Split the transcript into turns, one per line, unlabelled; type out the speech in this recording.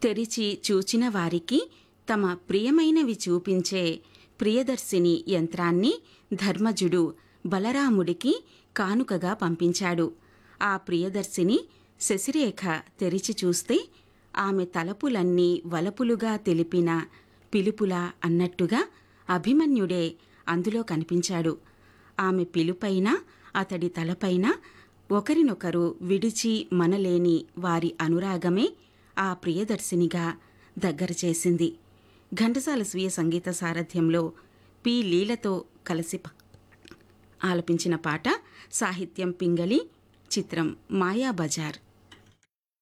తెరిచి చూచిన వారికి తమ ప్రియమైనవి చూపించే ప్రియదర్శిని యంత్రాన్ని ధర్మజుడు బలరాముడికి కానుకగా పంపించాడు ఆ ప్రియదర్శిని శశిరేఖ తెరిచి చూస్తే ఆమె తలపులన్నీ వలపులుగా తెలిపిన పిలుపులా అన్నట్టుగా అభిమన్యుడే అందులో కనిపించాడు ఆమె పిలుపైన అతడి తలపైన ఒకరినొకరు విడిచి మనలేని వారి అనురాగమే ఆ ప్రియదర్శినిగా దగ్గర చేసింది ఘంటసాల స్వీయ సంగీత సారథ్యంలో పి లీలతో కలిసి ప- ఆలపించిన పాట సాహిత్యం పింగళి చిత్రం మాయాబజార్